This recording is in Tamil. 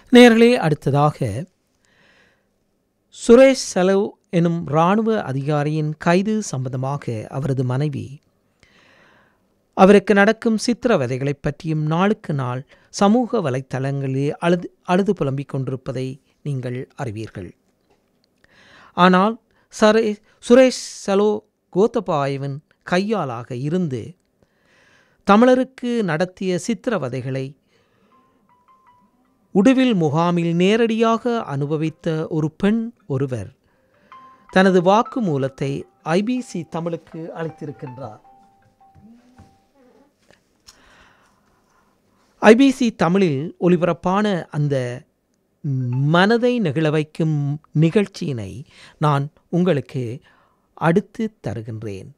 நேர்களே அடுத்ததாக சுரேஷ் செலவ் எனும் இராணுவ அதிகாரியின் கைது சம்பந்தமாக அவரது மனைவி அவருக்கு நடக்கும் சித்திரவதைகளைப் பற்றியும் நாளுக்கு நாள் சமூக வலைத்தளங்களில் அழுது அழுது புலம்பிக் கொண்டிருப்பதை நீங்கள் அறிவீர்கள் ஆனால் சரே சுரேஷ் சலோ கோத்தபாயவின் கையாளாக இருந்து தமிழருக்கு நடத்திய சித்திரவதைகளை உடுவில் முகாமில் நேரடியாக அனுபவித்த ஒரு பெண் ஒருவர் தனது வாக்குமூலத்தை ஐபிசி தமிழுக்கு அளித்திருக்கின்றார் ஐபிசி தமிழில் ஒளிபரப்பான அந்த மனதை நெகிழ வைக்கும் நிகழ்ச்சியினை நான் உங்களுக்கு அடுத்து தருகின்றேன்